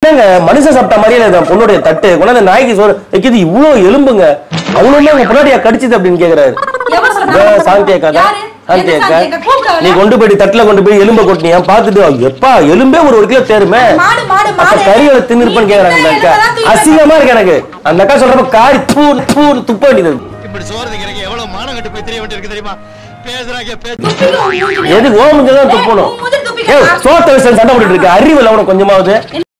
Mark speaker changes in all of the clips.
Speaker 1: என்னங்க மனுஷன் சாப்பிட்ட மாதிரியே இல்லை இந்த பொண்ணுடைய தட்டு கொண்டாந்து நாய்க்கு சோறு வைக்கிறது இவ்வளவு எலும்புங்க அவ்வளவுமே உங்க பொண்டாட்டியா கடிச்சது அப்படின்னு கேக்குறாரு
Speaker 2: எவன் சொன்னா?
Speaker 1: இதோ சாந்தி அக்கா தான்
Speaker 2: யாரு?
Speaker 1: சாந்தி
Speaker 2: எந்த
Speaker 1: அக்கா
Speaker 2: சாந்தி அக்கா? கூப்பிட்டு வரல.
Speaker 1: நீ கொண்டு போய் தட்டுல கொண்டு போய் எலும்ப கொட்டினியா பாத்துட்டு எப்பா எலும்பே ஒரு ஒரு கிலோ தேருமே
Speaker 2: மாடு, மாடு,
Speaker 1: அப்ப
Speaker 2: மாடு.
Speaker 1: கறியோட தின்னுருப்பான்னு
Speaker 2: நீ
Speaker 1: கேக்குறாங்க இந்த அக்கா
Speaker 2: எலும்பெல்லாம் தூக்கி
Speaker 1: அசிங்கமா இருக்கு எனக்கு அந்த அக்கா சொல்றப்ப காரி பூ பூ துப்ப வேண்டியது
Speaker 3: இப்படி சோறு திங்கிறக்கு எவ்வளவு மானம் கட்டு போய் தெரிய வேண்டியிருக்கு தெரியுமா பேசுறாங்க பேச
Speaker 2: துப்பிக்க உன் மூஞ்சில.
Speaker 1: எது ஓ முடிஞ்சதான்
Speaker 2: ஏய்,
Speaker 1: துப்பணும்
Speaker 2: உன் மூஞ்சில துப்பிக்க
Speaker 1: ஏய்
Speaker 2: வா.
Speaker 1: சோத்த விஷயம் சண்டை போட்டுட்டு இருக்கு அறிவு இல்லை உனக்கு கொஞ்சமாவது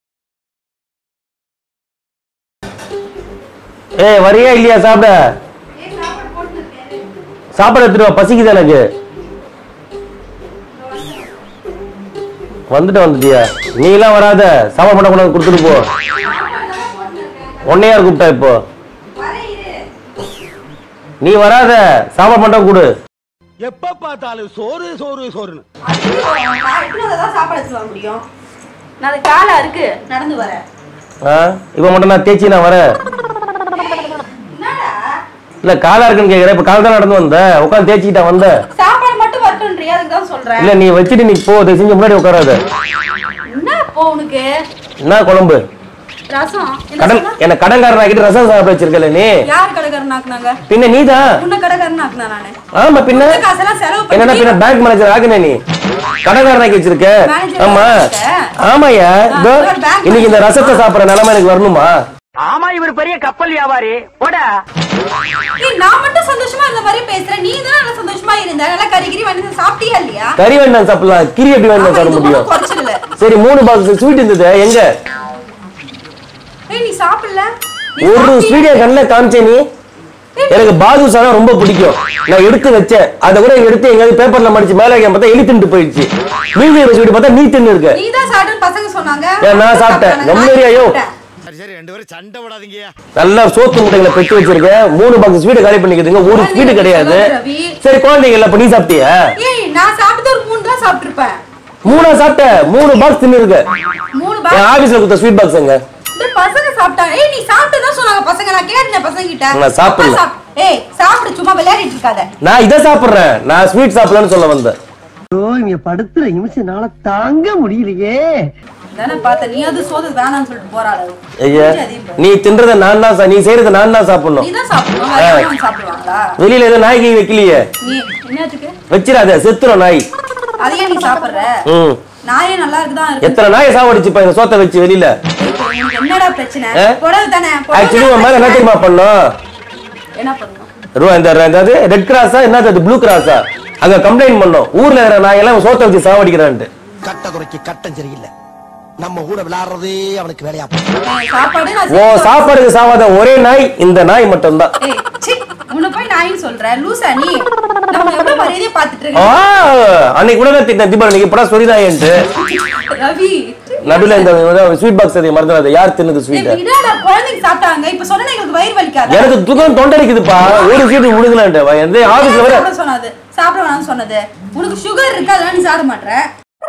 Speaker 1: ஏய் வரியா இல்லையா சாப்பிட சாப்பாடு எடுத்துட்டு வா பசிக்குது எனக்கு வந்துட்டு வந்துட்டியா நீ எல்லாம் வராத சாப்பாடு பண்ண கொண்டாந்து கொடுத்துட்டு போ உன்னையார் கூப்பிட்டா இப்போ நீ வராத சாப்பாடு மட்டும் கொடு
Speaker 3: எப்ப பார்த்தாலும் சோறு சோறு சோறுன்னு
Speaker 2: அதுக்கு நான் எத்தனை தான் சாப்பாடு எடுத்துட்டு வர முடியும் நான் அது காலா இருக்கு நடந்து வரேன்
Speaker 1: ஆ இப்போ மட்டும் நான் தேய்ச்சி நான் வரேன்
Speaker 2: என்னடா
Speaker 1: இல்ல காலா இருக்குன்னு கேக்குறேன் இப்ப கால் தான் நடந்து வந்த உட்காந்து தேய்ச்சிக்கிட்டா வந்த
Speaker 2: சாப்பாடு மட்டும் வரட்டும்ன்றியா அதுக்கு தான் சொல்றேன்
Speaker 1: இல்ல நீ வச்சுட்டு நீ போ தயவு செஞ்சு முன்னாடி உட்காராத
Speaker 2: என்ன இப்போ உனக்கு
Speaker 1: என்ன குழம்பு
Speaker 2: ரசம் என்ன
Speaker 1: கடன்
Speaker 2: சொன்ன?
Speaker 1: என்ன கடன்காரன் ஆக்கிட்டு ரசம் சாப்பிட வச்சிருக்கல நீ
Speaker 2: யார் கடைக்காரன் ஆக்குனாங்க
Speaker 1: பின்ன நீதான்
Speaker 2: உன்ன கடைக்காரன் ஆக்குனா நானு
Speaker 1: ஆமா பின்ன
Speaker 2: இந்த காசெல்லாம் செலவு
Speaker 1: என்னன்னா
Speaker 2: பண்ணி
Speaker 1: பின்ன பேங்க் மேனேஜர் ஆகுன நீ கடன்காரன் ஆக்கி வச்சிருக்க
Speaker 2: Manager
Speaker 1: ஆமா
Speaker 2: ஆக்கிட்ட?
Speaker 1: ஆமாயா இதோ
Speaker 2: ஆ, ஒரு bank
Speaker 1: இன்னைக்கு இந்த ரசத்தை சாப்பிடுற நிலைமை எனக்கு வரணுமா
Speaker 4: ஆமா இவர் பெரிய கப்பல் வியாபாரி போடா
Speaker 2: ஏய், நான் மட்டும் சந்தோஷமா இருந்த மாதிரி பேசுறேன் நீ தான் நல்லா சந்தோஷமா இருந்த நல்லா கறி கறி வாங்கி சாப்பிட்டியா இல்லையா
Speaker 1: கறி வேண்டாம் சாப்பிடலாம் கிரி எப்படி வேண்டாம்
Speaker 2: ஆமா,
Speaker 1: சாப்பிட
Speaker 2: இது
Speaker 1: முடியும்
Speaker 2: ஒண்ணும் குறைச்சல் இல்ல
Speaker 1: சரி மூணு பாக்ஸ் ஸ்வீட் இருந்தது எங்க
Speaker 2: ஏய் நீ சாப்பிடல நீ
Speaker 1: ஒரு
Speaker 2: சாப்பிட்டியா?
Speaker 1: ஸ்வீட் என் கண்ணில் காமிச்சே நீ எனக்கு பாதுஷா ரொம்ப பிடிக்கும் நான் எடுத்து வச்சேன் அதை கூட எடுத்து எங்கேயாவது பேப்பர்ல மடிச்சு மேலே வைக்க பார்த்தா எலி தின்ட்டு போயிடுச்சு மீதி ஸ்வீட் பார்த்தா நீ தின்னு இருக்க
Speaker 2: நீ தான் சாப்பிட்டு பசங்க சொன்னாங்க
Speaker 1: ஏன் நான் சாப்பிட்டேன்
Speaker 2: சாப்பிட்டாங்க.
Speaker 1: ரொம்ப
Speaker 2: நான்
Speaker 1: ஐயோ
Speaker 2: சாப்பிட்டேன்.
Speaker 3: சரி சரி ரெண்டு பேரும் சண்டை விடாதீங்கயா
Speaker 1: நல்லா சோத்து முட்டைகளை பெற்று வச்சிருக்கேன் மூணு பாக்ஸ் ஸ்வீட் காலி பண்ணிக்குதுங்க ஒரு ஸ்வீட் கிடையாது
Speaker 2: ரவி.
Speaker 1: சரி குழந்தைங்க இல்ல அப்ப நீ சாப்பிட்டியா
Speaker 2: ஏய் நான் சாப்பிட்டு ஒரு மூணு தான் சாப்பிட்டிருப்பேன்
Speaker 1: மூணா சாப்பிட்ட மூணு பாக்ஸ் தின்னு இருக்க
Speaker 2: மூணு
Speaker 1: என்
Speaker 2: பாக்ஸ்
Speaker 1: ஆபீஸ்ல கொடுத்த ஸ்வீட் பாக்ஸ் எங்க
Speaker 2: இந்த பசங்க சாப்பிட்டாங்க ஏய் நீ சாப்பிட்டு தான் சொன்னாங்க பசங்க நான் கேட்டேன் பசங்க கிட்ட
Speaker 1: நான் சாப்பிடல.
Speaker 2: அப்பா சாப்- ஏய் சாப்பிடு சும்மா விளையாடிட்டு இருக்காத
Speaker 1: நான் இதை சாப்பிடுறேன் நான் ஸ்வீட் சாப்பிடலன்னு சொல்ல வந்தேன்
Speaker 4: ஐயோ இங்க படுத்துற நிமிஷம்னால தாங்க முடியலையே
Speaker 2: தானே பார்த்த நீ அது சோது வேணாம்னு சொல்லிட்டு போறாள்
Speaker 1: ஐயா நீ தின்றத நான் தான் சா- நீ செய்யறத நான் தான்
Speaker 2: நீ
Speaker 1: சாப்பிடணும்
Speaker 2: தான் சாப்பிடணும் வேற யாரும் சாப்பிடுவாங்களா
Speaker 1: வெளியில எதுவும் நாய்க்கு வைக்கலையே
Speaker 2: நீ என்னத்துக்கு
Speaker 1: வச்சிடாத செத்துரும் நாய்
Speaker 2: அதையே நீ சாப்பிடுற
Speaker 1: ம்
Speaker 2: நாயே நல்லா இருக்குதான் இருக்கு
Speaker 1: எத்தனை நாயை சாவடிச்சுப்பா இந்த சோத்தை வச்சு வெளியில
Speaker 2: இப்போ உனக்கு என்னடா பிரச்சனை
Speaker 1: ஆ?
Speaker 2: புடவை தானே புடவை
Speaker 1: ஆக்சுவலி உன் மேல என்ன தெரியுமா பண்ணும்
Speaker 2: என்ன பண்ணணும்
Speaker 1: ரூபா இந்த அதாவது ரெட் கிராஸா என்னது ப்ளூ கிராஸா அங்க கம்ப்ளைண்ட் பண்ணோம் ஊர்ல இருக்கிற நாய் எல்லாம் சோத்தை வச்சு சாவடிக்கிறான்ட்டு
Speaker 5: கட்ட குறைக்கு கட்டம் சரியில்லை நம்ம கூட விளையாடுறதே அவனுக்கு வேலையா போச்சு.
Speaker 2: ஏய், சாப்பாடு நான்
Speaker 1: ஓ
Speaker 2: செஞ்சு
Speaker 1: சாப்பாடுக்கு சாவாத ஒரே நாய் இந்த நாய் மட்டும்தான்
Speaker 2: ஏய், சீ, உன்னை போய் நாயின்னு சொல்ற லூசா நீ நம்ம எவ்வளவு மரியாதையா பாத்துட்டு
Speaker 1: ஆ
Speaker 2: இருக்கோம்
Speaker 1: அன்னைக்கு கூட தான் திட்டேன் தீபாவளி இப்படா சொரிதாயன்ட்டு
Speaker 2: ரவி
Speaker 1: நடுவுல இந்த ஸ்வீட் பாக்ஸ் அதை மறந்துடாத யார் தின்னுது
Speaker 2: ஏய்,
Speaker 1: ஸ்வீட்
Speaker 2: விடாடா, குழந்தைங்க சாப்பிட்டாங்க இப்ப சொன்னா எங்களுக்கு வயிறு வலிக்காத
Speaker 1: எனக்கு துக்கம் தொண்டடிக்குதுப்பா ஒரு ஸ்வீட் முடுங்கலான்ட்டு எந்த ஆபீஸ்ல வர
Speaker 2: சாப்பிட சொன்னது சாப்பிட வேணாம்னு சொன்னது உனக்கு சுகர் இருக்கு அதெல்லாம் நீ சாப்பிட மாட்ற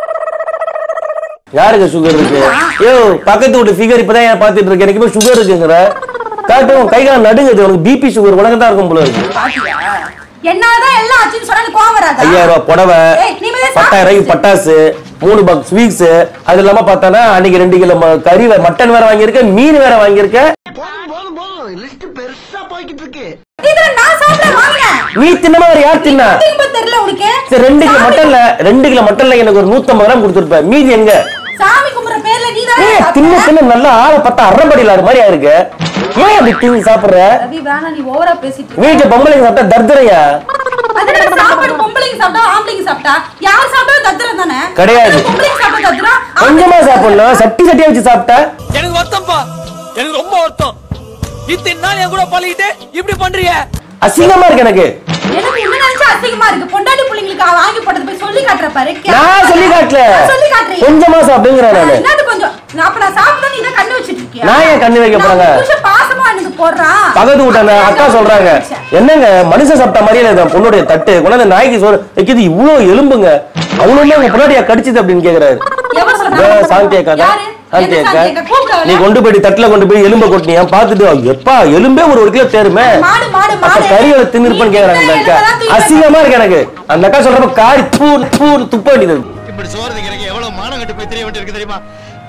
Speaker 1: யாருக்கு சுகர் இருக்கு ஐயோ பக்கத்து வீட்டு ஃபிகர் இப்பதான் ஏன் பாத்துட்டு இருக்கேன் எனக்கு சுகர் இருக்குங்கிற காட்டு உன் கை கால் நடுங்குது உனக்கு பிபி சுகர் உனக்கு தான் இருக்கும் போல இருக்கு
Speaker 2: பாத்தியா என்னதான் எல்லாம் ஆச்சுன்னு சொன்னா எனக்கு கோவம் வராதா
Speaker 1: ஐயாயிரம் ரூபாய் புடவை
Speaker 2: ஏய், நீ முதல்ல
Speaker 1: பத்தாயிரம் ரூபாய்க்கு
Speaker 2: சாப்பிடு.
Speaker 1: பட்டாசு மூணு பாக்ஸ் ஸ்வீட்ஸ் அது இல்லாம பார்த்தானா அன்னைக்கு ரெண்டு கிலோ ம- கறி வே- மட்டன் வேற வாங்கியிருக்க மீன் வேற வாங்கியிருக்க
Speaker 5: போதும் போதும் போதும் லிஸ்ட் பெருசா போய்கிட்டு இருக்கு
Speaker 2: இதுல நான் சாப்பிட வாங்கினேன்
Speaker 1: நீ தின்னமா வேற யார் தின்னா
Speaker 2: திரும்ப தெரியல உனக்கு
Speaker 1: சரி ரெண்டு கிலோ மட்டன்ல ரெண்டு கிலோ மட்டன்ல எனக்கு ஒரு நூத்தம்பது கிராம் கொடுத்துருப்ப மீதி எங்க
Speaker 2: சாமி கும்பிடுற பேர்ல நீ தானே
Speaker 1: ஏய் தின்னு
Speaker 2: சாப்பிட்ட?
Speaker 1: தின்னு நல்லா ஆளை பார்த்தா அறம்படியில் அது மாதிரி இருக்கு ஏன் அப்படி தின்னு சாப்பிடுற
Speaker 2: ரவி வேணாம் நீ ஓவரா பேசிட்டு இருக்க.
Speaker 1: வீட்டுல பொம்பளைங்க சாப்பிட்டா தர்தரையா
Speaker 2: அதனால சாப்பாடு பொம்பளைங்க சாப்பிட்டா ஆம்பளைங்க சாப்பிட்டா யார் சாப்பிட்டாலும் தத்துரம் தானே
Speaker 1: கிடையாது.
Speaker 2: அதனால பொம்பளைங்க சாப்பிட்டா தத்துரம்
Speaker 1: கொஞ்சமா சாப்பிடணும் சட்டி சட்டியா வச்சு சாப்பிட்டா
Speaker 6: எனக்கு வருத்தம்ப்பா எனக்கு ரொம்ப வருத்தம் இத்தனை நாள் என் கூட பழகிட்டு இப்படி பண்றீங்க
Speaker 1: அசிங்கமா இருக்கு எனக்கு
Speaker 2: எனக்கு என்ன நினைச்சா அசிங்கமா இருக்கு பொண்டாட்டி பிள்ளைங்களுக்கு வாங்கி போட்டது போய் சொல்லி காட்டுற பாரு
Speaker 1: நான் சொல்லி காட்டல
Speaker 2: நான் சொல்லி காட்டுறேன்
Speaker 1: கொஞ்சமா சாப்பிடுங்கிறேன் நானு
Speaker 2: என்னது கொஞ்சம் நான் அப்ப நான் சாப்பிட்டா நீ தான் கண்ணு வச்சிட்டு இருக்கியா
Speaker 1: நான் ஏன் கண்ணு வைக்க போறாங்க?
Speaker 2: நான் புருஷன் பாசமா எனக்கு போடுறான்
Speaker 1: பக்கத்து வீட்டு அந்த அக்கா சொல்றாங்க என்னங்க மனுஷன் சாப்பிட்ட மாதிரியே இல்லை இந்த பொண்ணுடைய தட்டு கொண்டாந்து நாய்க்கு சோறு வைக்கிறது இவ்வளவு எலும்புங்க அவ்வளவுமே உங்க பொண்டாட்டியா கடிச்சது அப்படின்னு கேக்குறாரு
Speaker 2: எவன்
Speaker 1: இதோ
Speaker 2: சொன்னா
Speaker 1: சாந்தி அக்கா தான்
Speaker 2: யாரு?
Speaker 1: சாந்தி
Speaker 2: எந்த
Speaker 1: அக்கா
Speaker 2: சாந்தி அக்கா? கூப்பிட்டு வரல?
Speaker 1: நீ கொண்டு போய் தட்டுல கொண்டு போய் எலும்ப கொட்டினியா பாத்துட்டு எப்பா எலும்பே ஒரு ஒரு கிலோ தேருமே
Speaker 2: மாடு, மாடு,
Speaker 1: அப்ப
Speaker 2: மாடு.
Speaker 1: கறியோட தின்னுருப்பான்னு
Speaker 2: நீ
Speaker 1: கேக்குறாங்க இந்த அக்கா
Speaker 2: எலும்பெல்லாம் தூக்கி
Speaker 1: அசிங்கமா இருக்கு எனக்கு அந்த அக்கா சொல்றப்ப காரி பூ பூ துப்ப வேண்டியது
Speaker 3: இப்படி சோறு திங்கிறக்கு எவ்வளவு மானம் கட்டு போய் தெரிய வேண்டியிருக்கு தெரியுமா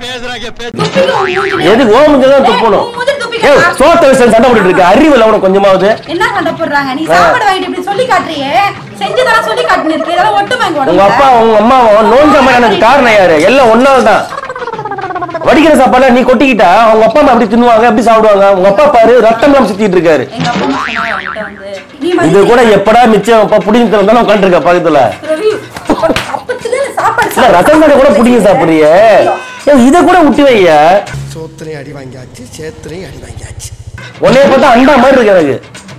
Speaker 3: பேசுறாங்க பேச
Speaker 2: துப்பிக்க உன் மூஞ்சில.
Speaker 1: எது ஓ முடிஞ்சதான்
Speaker 2: ஏய்,
Speaker 1: துப்பணும்
Speaker 2: உன் மூஞ்சில துப்பிக்க.
Speaker 1: ஏய் சோத்த விஷயம் சண்டை போட்டுட்டு இருக்க அறிவு இல்லை உனக்கு கொஞ்சமாவது
Speaker 2: என்ன சண்டை போடுறாங்க நீ சாப்பாடு வாங்கிட்டு இப்படி சொல்லி காட்டுறியே செஞ்சுதான் சொல்லி காட்டுன்னு இருக்கு இதெல்லாம் ஒட்டுமா இங்க
Speaker 1: உங்க
Speaker 2: உடம்புல?
Speaker 1: அப்பா உங்க அம்மாவும் நோஞ்ச மாதிரி எனக்கு காரணம் யாரு எல்லாம் ஒன்னாவது தான் வடிக்கிற சாப்பாடுல நீ கொட்டிக்கிட்டா அவங்க அப்பா அம்மா அப்படி தின்னுவாங்க எப்படி சாப்பிடுவாங்க உங்க அப்பா பாரு ரத்தம் எல்லாம் சுத்திட்டு இருக்காரு
Speaker 2: எங்க அப்பா அம்மா சொன்னாங்க என்கிட்ட வந்து நீ
Speaker 1: இது
Speaker 2: மதிச்சு-
Speaker 1: கூட எப்படா மிச்சம் அப்பா புடிங்கி தரந்தாலும் உட்காந்துருக்க பக்கத்துல
Speaker 2: ரவி, அப்பத்துல இருந்து சாப்பாடு
Speaker 1: இல்ல ரசம் சாதம் கூட புடிங்கி சாப்பிடுறிய இத கூட விட்டு வைய
Speaker 5: சோத்திரையும் அடி வாங்கியாச்சு சேத்திரையும் அடி வாங்கியாச்சு
Speaker 1: உன்னைய பார்த்தா அண்டா மாதிரி இருக்கு எனக்கு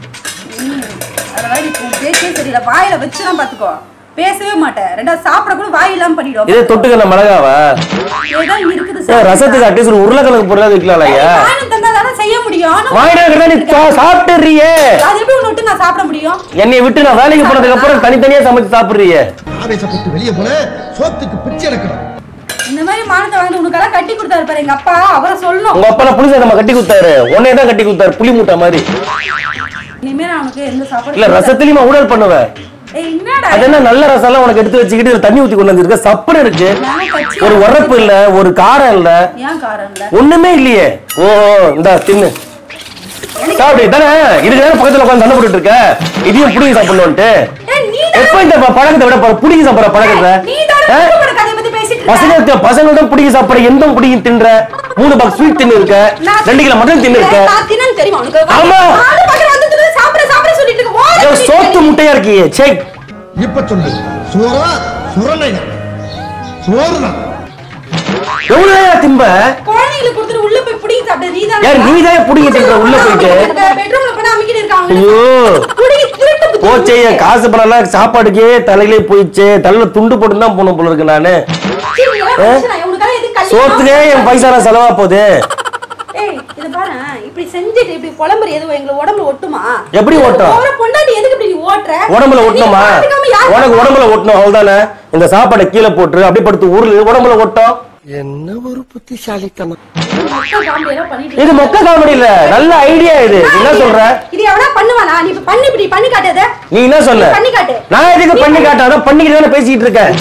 Speaker 2: அதெல்லாம் நீ உன் பேச்சே சரியில்லை வாயில வச்சுதான் பாத்துக்கோ பேசவே மாட்டேன் ரெண்டாவது சாப்பிட கூட வாய் இல்லாம பண்ணிடும்
Speaker 1: இதே தொட்டுக்க மிளகாவா
Speaker 2: ஏதோ இருக்குது
Speaker 1: ஏன்
Speaker 2: சாப்பிடு.
Speaker 1: ரசத்துக்கு அட்லீஸ்ட் ஒரு உருளைக்கிழங்கு பொருளாது வைக்கலாம் ஐயா
Speaker 2: வாங்கிட்டு தந்தா தானே செய்ய முடியும் ஆனா
Speaker 1: வாங்கினா நீ சா- சாப்பிட்டுறியே
Speaker 2: அது எப்படி உன்னை விட்டு நான் சாப்பிட முடியும்
Speaker 1: என்னைய விட்டு நான் வேலைக்கு போனதுக்கு அப்புறம் தனித்தனியா சமைச்சு சாப்பிடுறிய
Speaker 5: ஆவேசப்பட்டு வெளியே போன சோத்துக்கு பிச்சை எடுக்கணும்
Speaker 2: இந்த மாதிரி மானத்தை வாங்கி உனக்கெல்லாம் கட்டி கொடுத்தாரு பாரு எங்க அப்பா அவரை சொல்லணும்
Speaker 1: உங்க அப்பா புளி நம்ம கட்டி கொடுத்தாரு உன்னைய தான் கட்டி கொடுத்தாரு புளி மூட்டை மாதிரி
Speaker 2: இனிமே நான் உனக்கு எந்த சாப்பாடு
Speaker 1: இல்ல ரசத்துலயுமா ஊழல் பண்ணுவேன்
Speaker 2: ஏய், என்னடா
Speaker 1: அது என்ன நல்ல ரசம் எல்லாம் உனக்கு எடுத்து வச்சுக்கிட்டு இதுல தண்ணி ஊத்தி கொண்டு வந்திருக்க சப்புன்னு இருக்கு
Speaker 2: நானே கட்சி
Speaker 1: ஒரு உரப்பு இல்ல ஒரு காரம் இல்ல
Speaker 2: ஏன் காரம் இல்ல
Speaker 1: ஒண்ணுமே இல்லையே ஓ இந்த தின்னு சாப்பிடு தானே இதுக்கு தானே பக்கத்துல உட்காந்து சண்டை போட்டுட்டு இருக்க இதையும் புடிங்கி சாப்பிடணும்ட்டு
Speaker 2: ஏய், நீ
Speaker 1: எப்ப இந்த ப- பழக்கத்தை விட போற புடிங்கி சாப்பிடுற பழக்கத்தை
Speaker 2: நீ தான்
Speaker 1: ஆ?
Speaker 2: குடும்பத்தோட கதையை பத்தி பேசிட்டு இருக்க.
Speaker 1: பசங்க பசங்கள்ட்ட புடிங்கி சாப்பிடுற எந்த புடிங்கி தின்ற மூணு பாக்ஸ் ஸ்வீட் தின்னு இருக்க
Speaker 2: நான்
Speaker 1: ரெண்டு கிலோ மட்டன் தின்னு இருக்க
Speaker 2: ஏய், நான் தின்னேன்னு தெரியுமா உனக்கு?
Speaker 1: ஆமா.
Speaker 2: நானும் பக்கத்துல வந்துட்டு இருந்து சாப்பிட சாப்பிட சொல்லிட்டு இருக்க. ஓட
Speaker 1: ஏய்,
Speaker 2: சொல்லிட்டு
Speaker 1: சோத்து
Speaker 2: இருக்க.
Speaker 1: முட்டையா இருக்கியே சே
Speaker 5: இப்ப சொல்லு சோறா சுரணையா சோறுதான்
Speaker 1: எவ்வளவு நேரம் திம்ப
Speaker 2: குழந்தைங்களுக்கு கொடுத்துட்டு உள்ள போய் புடிங்கி சாப்பிடு. நீ தானே
Speaker 1: யார் நீ தான் புடிங்கி தின்ற உள்ள போயிட்டு
Speaker 2: இந்த bedroomல போனா அமுக்கிட்டு இருக்காங்க.
Speaker 1: ஐயோ
Speaker 2: புடிங்கி திருட்டு புத்தி.
Speaker 1: போச்சே என் காசு பணம் எல்லாம் சாப்பாடுக்கே தலையிலே போயிடுச்சு தலையில துண்டு போட்டு தான் போகணும் போல இருக்கு நானு
Speaker 2: சீ, நீ எல்லாம் மனுஷனா? உனக்கெல்லாம் எதுக்கு கல்யாணம்?
Speaker 1: சோத்துக்கே என் பைசா எல்லாம் செலவா போகுது
Speaker 2: ஏய், இத பாரேன். இப்படி செஞ்சுட்டு இப்படி புலம்புற எதுவும் எங்களை உடம்புல ஒட்டுமா
Speaker 1: எப்படி ஒட்டும்?
Speaker 2: ஒரு பொண்டாட்டி எதுக்கு இப்படி நீ ஓட்டுற
Speaker 1: உடம்புல
Speaker 2: நீ
Speaker 1: ஒட்டணுமா
Speaker 2: பாத்துக்காம யார்
Speaker 1: உனக்கு உடம்புல ஒட்டணும் அவ்வளவுதானே இந்த சாப்பாடை கீழே போட்டு அப்படியே படுத்து உருளு உடம்புல ஒட்டும்
Speaker 5: என்ன ஒரு புத்திசாலித்தனம்
Speaker 2: மொக்க காமெடி எல்லாம் பண்ணிட்டு
Speaker 1: இது
Speaker 2: இருக்க.
Speaker 1: மொக்க காமெடி இல்ல நல்ல ஐடியா இது என்ன சொல்ற
Speaker 2: இது எவனா பண்ணுவானா நீ இப்ப பண்ணி இப்படி பண்ணி காட்டாத
Speaker 1: நீ என்ன சொன்ன
Speaker 2: பண்ணி காட்டு.
Speaker 1: நான் எதுக்கு பண்ணி காட்டாத பண்ணிக்கிட்டு தானே பேசிட்டு இருக்கேன்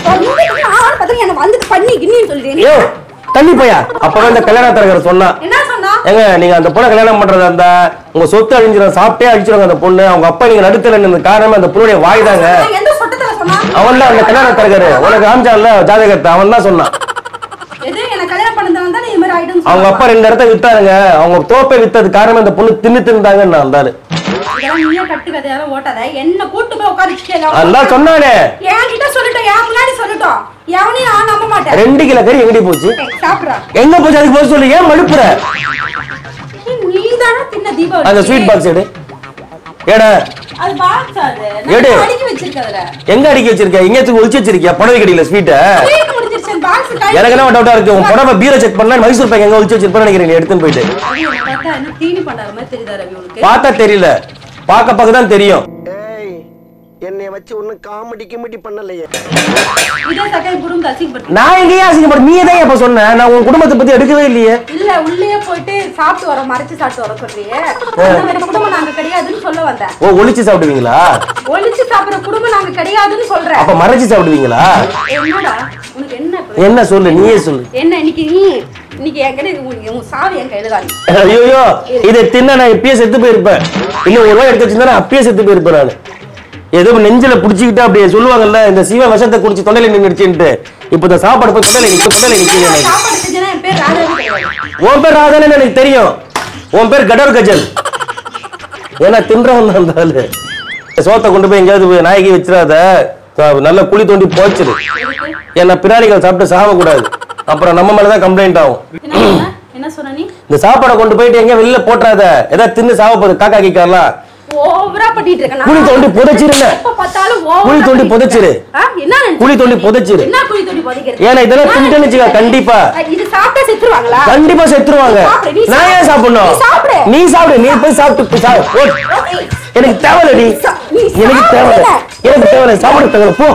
Speaker 2: என்ன வந்துட்டு பண்ணி கிண்ணின்னு சொல்றேன்
Speaker 1: ஐயோ தள்ளி போயா அப்பதான் இந்த கல்யாண தரகர் சொன்னா
Speaker 2: என்ன சொன்னா
Speaker 1: ஏங்க நீங்க அந்த பொண்ணை கல்யாணம் பண்றதா இருந்தா உங்க சொத்து அழிஞ்சிடும் சாப்பிட்டே அழிச்சிருவாங்க அந்த பொண்ணு அவங்க அப்பா நீங்க நடுத்தல நின்று காரணமே அந்த பொண்ணுடைய வாய் தாங்க
Speaker 2: சொன்னா, எந்த சொட்டத்துல சொன்னா
Speaker 1: அவன் தான் அந்த கல்யாண தரகர் உனக்கு காமிச்சான்ல ஜாதகத்தை அவன் தான் சொன்னான்
Speaker 2: எது என்ன கல்யாணம் பண்ணதான் தான் இது மாதிரி ஆயிடும்
Speaker 1: அவங்க அப்பா ரெண்டு இடத்த வித்தாருங்க அவங்க தோப்பை வித்தது காரணம் அந்த பொண்ணு தின்னு தின்னுதாங்கன்னு நான் இருந்தாரு
Speaker 2: இதெல்லாம் நீயே கட்டு கதையால ஓட்டாத என்ன கூட்டு போய் உட்காந்துட்டு
Speaker 1: அதான் சொன்னானே
Speaker 2: என்கிட்ட சொல்லட்டும் என் முன்னாடி சொல்லட்டும் எவனையும் நான் நம்ப மாட்டேன்
Speaker 1: ரெண்டு கிலோ கறி எங்கடி போச்சு
Speaker 2: ஏய், சாப்பிடுறா
Speaker 1: எங்க போச்சு அதுக்கு போய் சொல்லு ஏன் மழுப்புற
Speaker 2: நீ தானே தின்ன தீபாவளி
Speaker 1: அந்த ஸ்வீட் பாக்ஸ் எடு ஏடா
Speaker 2: அது பாக்ஸ் அது
Speaker 1: எடு.
Speaker 2: நான் அடுக்கி வச்சிருக்கதுல
Speaker 1: எங்க அடிக்கி வச்சிருக்க எங்கேயாச்சும் ஒளிச்சு வச்சிருக்கியா புடவை கடியில ஸ்வீட்டை
Speaker 2: ஸ்வீட் முடிஞ்சிருச்சு பாக்ஸ்
Speaker 1: எனக்கு என்ன டவுட்டா இருக்கு உன் புடவை பீரை செக் பண்ணா மைசூர் பேக் எங்க ஒளிச்சு வச்சிருப்பேன்னு நினைக்கிறேன் நீ எடுத்துன்னு போயிட்டு
Speaker 2: பார்த்தா என்ன தீனி பண்ற மாதிரி தெரியுதா ரவி உனக்கு
Speaker 1: பார்த்தா தெரியல பார்க்க பார்க்க தான் தெரியும்
Speaker 5: ஏய் என்னைய வச்சு ஒன்னும் காமெடி கிமெடி பண்ணலையே
Speaker 2: இதே சக்கரை குடும்பம் அசிங்கப்பட்டு
Speaker 1: நான் எங்கேயும் அசிங்கப்பட நீ தான் இப்ப சொன்ன நான் உன் குடும்பத்தை பத்தி எடுக்கவே இல்லையே
Speaker 2: இல்ல உள்ளே போயிட்டு சாப்பிட்டு வரோம் மறைச்சு சாப்பிட்டு வர சொல்றியே அந்த மாதிரி குடும்பம் நாங்க கிடையாதுன்னு சொல்ல வந்தேன்
Speaker 1: ஓ ஒளிச்சு சாப்பிடுவீங்களா
Speaker 2: ஒளிச்சு சாப்பிடுற குடும்பம் நாங்க கிடையாதுன்னு சொல்றேன்
Speaker 1: அப்ப மறைச்சு சாப்பிடுவீங்களா
Speaker 2: என்னடா உனக்கு என்ன இப்ப?
Speaker 1: என்ன சொல்லு நீயே சொல்லு
Speaker 2: என்ன இன்னைக்கு நீ இன்னைக்கு என் கையில உன் உன் சாவி என் கையில தான்
Speaker 1: ஐயோ இதை தின்ன நான் இப்பயே செத்து போயிருப்பேன் இன்னும் ஒரு ரூபாய் எடுத்து வச்சிருந்தா நான் அப்பயே செத்து போயிருப்பேன் நான் ஏதோ நெஞ்சில புடிச்சுக்கிட்டு அப்படியே சொல்லுவாங்கல்ல இந்த சீவ விஷத்தை குடிச்சு தொண்டையில நின்னுடுச்சுன்ட்டு இப்ப இந்த சாப்பாடு போய் தொண்டையில நிக்க தொண்டையில நிக்குது எனக்கு
Speaker 2: சாப்பாடு செஞ்சேன்னா என் பேர் ராதாவே கிடையாது
Speaker 1: உன் பேர் ராதானே எனக்கு தெரியும் உன் பேர் கடர் கஜல் ஏன்னா தின்றவன் தான் அந்த ஆளு சோத்தை கொண்டு போய் எங்கேயாவது போய் நாய்க்கு வச்சிடாத அஹ் நல்லா குழி தோண்டி போச்சிரு ஏன்னா பிராணிகள் சாப்பிட்டு சாகக்கூடாது அப்புறம் நம்ம மேலதான் கம்ப்ளைண்ட் ஆகும்
Speaker 2: என்ன சொன்ன? என்ன சொன்ன நீ
Speaker 1: இந்த சாப்பாடை கொண்டு போயிட்டு எங்க வெளில போட்டுறாத ஏதாவது தின்னு சாவ போகுது காக்கா கிக்காரலாம்
Speaker 2: ஓவரா பண்ணிட்டு இருக்க
Speaker 1: குழி தோண்டி புதைச்சிருங்க.
Speaker 2: எப்ப பார்த்தாலும் ஓவரா
Speaker 1: குழி தோண்டி
Speaker 2: பண்ணிட்டு
Speaker 1: புதைச்சிரு.
Speaker 2: இருக்க. ஆ, என்ன நினைச்சிட்டு
Speaker 1: குழி தோண்டி
Speaker 2: இருக்க?
Speaker 1: புதைச்சிரு.
Speaker 2: என்ன குழி தோண்டி புதைக்கிறது
Speaker 1: ஏன்னா இதெல்லாம்
Speaker 2: நான்
Speaker 1: தின்னுட்டேன்னு வச்சுக்க,
Speaker 2: நினைச்சிட்டு
Speaker 1: கண்டிப்பா.
Speaker 2: இருக்கேன். இது சாப்பிட்டா செத்துருவாங்களா
Speaker 1: கண்டிப்பா செத்துருவாங்க
Speaker 2: சாப்பிடு, நீ
Speaker 1: நான் ஏன்
Speaker 2: சாப்பிடு.
Speaker 1: சாப்பிடணும்
Speaker 2: நீ சாப்பிடு.
Speaker 1: நீ சாப்பிடு நீ போய் சாப்பிட்டு போய் சாப்பிடு ஓ,
Speaker 2: ஓகே.
Speaker 1: எனக்கு தேவையில்லடி
Speaker 2: சா- நீ
Speaker 1: எனக்கு தேவையில்ல
Speaker 2: சாப்பிடல.
Speaker 1: எனக்கு தேவையில்ல சாப்பிட தேவையில்ல போ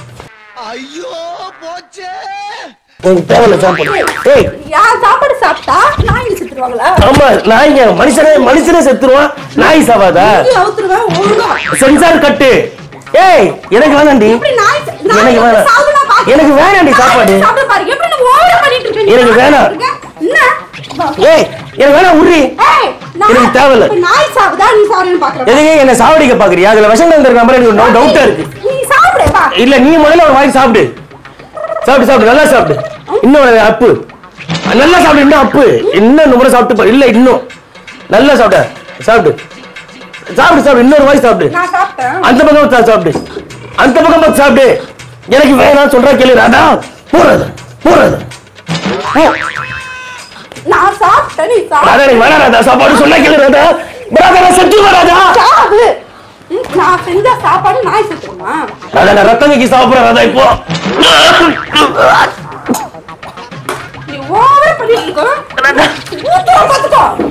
Speaker 5: ஐயோ போச்சே
Speaker 1: எனக்கு தேவையில்ல சாப்பாடு ஏய்
Speaker 2: யார் சாப்பாடு சாப்பிட்டா நாய் செத்துருவாங்களா
Speaker 1: ஆமா நாய்ங்க மனுஷனே மனுஷனே செத்துருவான் நாய் சாவாதா
Speaker 2: இங்கே அவுத்துருவேன் ஒழுங்கா
Speaker 1: சென்சார் கட்டு ஏய் எனக்கு வேணாண்டி
Speaker 2: எப்படி நாய் செ- நாய்
Speaker 1: எனக்கு
Speaker 2: வந்து
Speaker 1: வேணாம்
Speaker 2: சாவுனா பாக்க-
Speaker 1: எனக்கு வேணாண்டி
Speaker 2: நாய்
Speaker 1: சாப்பாடு
Speaker 2: சாப்பிட பாரு எப்படி நான் ஓவரா பண்ணிட்டு இருக்க
Speaker 1: எனக்கு வேணாம்.
Speaker 2: என்ன வா.
Speaker 1: ஏய் எனக்கு வேணாம் உருளி
Speaker 2: ஏய், நான்
Speaker 1: எனக்கு தேவையில்ல.
Speaker 2: இப்ப நாய் சாப்பிடுதா நீ சாப்பிடுன்னு பாக்குறேன்
Speaker 1: எதுக்கு என்ன சாவடிக்க பாக்குறியா அதுல விஷம் கலந்துருக்க மாதிரி எனக்கு ஒரு டவுட்டா இருக்கு
Speaker 2: நீ சாப்பிடு வா
Speaker 1: இல்ல நீ முதல்ல ஒரு வாங்கி சாப்பிடு சாப்பிடு சாப்பிடு நல்லா சாப்பிடு இன்னும் ஒரு அப்பு நல்லா சாப்பிடு இன்னும் அப்பு இன்னும் இந்த முறை சாப்பிட்டு பாரு. இல்ல இன்னும் நல்லா சாப்பிட சாப்பிடு சாப்பிடு சாப்பிடு இன்னொரு வாய் சாப்பிடு
Speaker 2: நான் சாப்பிட்டேன்
Speaker 1: அந்த பக்கம் சா- சாப்பிடு அந்த பக்கம் பார்த்து சாப்பிடு எனக்கு வேணாம் சொல்றா கேளு ராதா போறது போறது போ.
Speaker 2: நான் சாப்பிட்டேன் நீ
Speaker 1: ராதா
Speaker 2: சாப்பிடு
Speaker 1: எனக்கு வேணாம் ராதா சாப்பாடு சொன்னா கேளு ராதா ராதா நான் செத்து ராதா
Speaker 2: சாப்பிடு ம், நான் செஞ்ச சாப்பாடு நாய் செத்துருமா
Speaker 1: ராதா நான் ரத்தம் கக்கி சாப்பிடுறேன் ராதா இப்போ
Speaker 2: நீ ஓவர் பண்ணிட்டு இருக்க ஊத்துறோம் பாத்துக்கோ